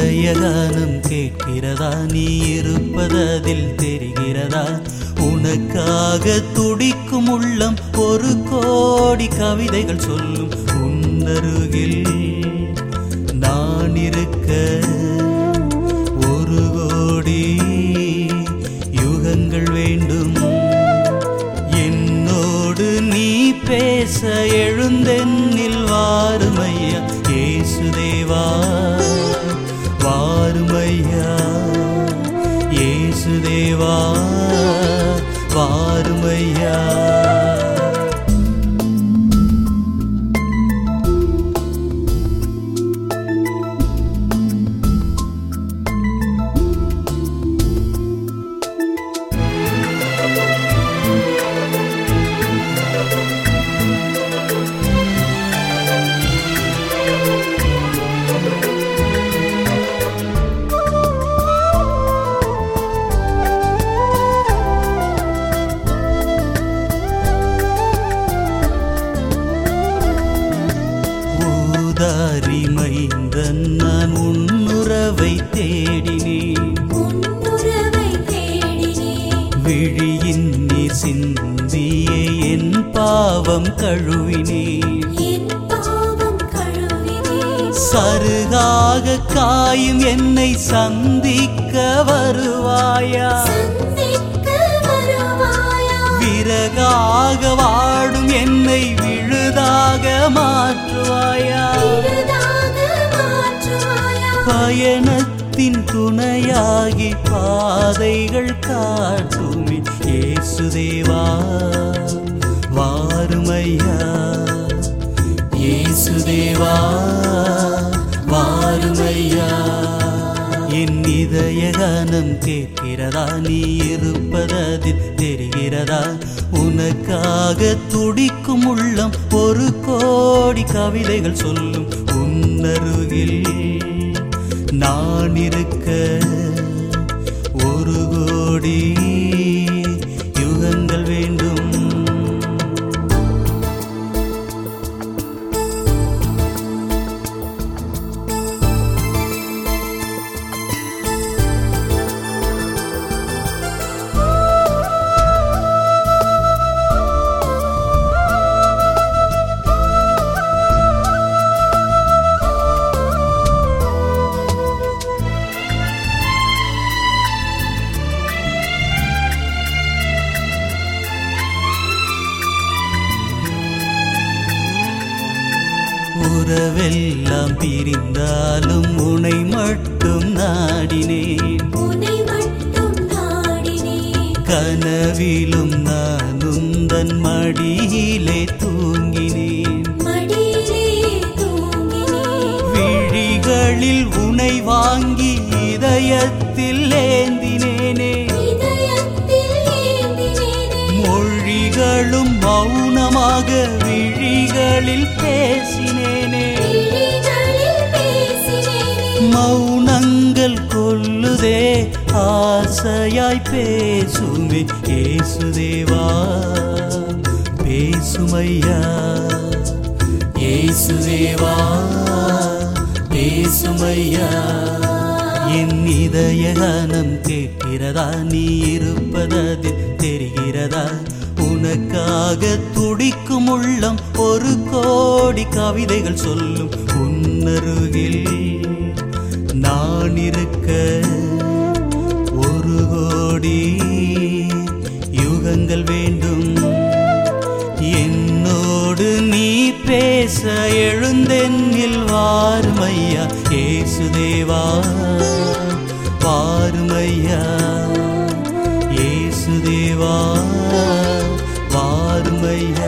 இதயகானம் கேட்கிறதா நீ இருப்பததில் தெரிகிறதா உனக்காக துடிக்கும் உள்ளம் ஒரு கோடி கவிதைகள் சொல்லும் உன்னருகில் நான் இருக்க ஒரு கோடி யுகங்கள் வேண்டும் என்னோடு நீ பேச எழுந்தென்னில் வாருமையா ஏசுதேவா வாருமையா ஏசுதேவா வாருமையா ஊதாரி மைந்தன் நான் உன்னுறவை தேடினேன் உன்னுறவை தேடினேன் விழியின் நீர் சிந்தியே என் பாவம் கழுவினேன் என் பாவம் கழுவினேன் சருகாக காயும் என்னை சந்திக்க வருவாயா சந்திக்க வருவாயா விறகாக வாடும் என்னை விழுதாக மாற்றுவாயா விருதாக மாற்றுவாயா பயணத்தின் துணையாகி பாதைகள் காட்டுமே இயேசுதேவா வாருமையா இயேசுதேவா வாருமையா என் இதயகானம் கேட்கிறதா நீ இருப்பதில் தெரிகிறதா உனக்காக துடிக்கும் உள்ளம் ஒரு கோடி கவிதைகள் சொல்லும் உன்னருகில் நான் இருக்க ஒரு கோடி யுகங்கள் வேண்டும் உறவெல்லாம் பிரிந்தாலும் உனை மட்டும் நாடினேன் உன்னை மட்டும் நாடினேன் கனவிலும் நான் உந்தன் மடியிலே தூங்கினேன் மடியிலே தூங்கினேன் விழிகளில் உனை வாங்கி இதயத்தில் ஏந்தினேனே இதயத்தில் ஏந்தினேனே மொழிகளும் மௌனமாக விழிகளில் பேசினேனே விழிகளில் பேசினேனே மௌனங்கள் கொல்லுதே ஆசையாய் பேசுமே ஏசுதேவா பேசுமையா ஏசுதேவா பேசுமையா என் இதயகானம் கேட்கிறதா நீ இருப்பதது தெரிகிறதா உனக்காக துடிக்கும் உள்ளம் ஒரு கோடி கவிதைகள் சொல்லும் உன்னருகில் நான் இருக்க ஒரு கோடி யுகங்கள் வேண்டும் என்னோடு நீ பேச எழுந்தென்னில் வாருமையா ஏசுதேவா வாருமையா ஏசுதேவா வாருமையா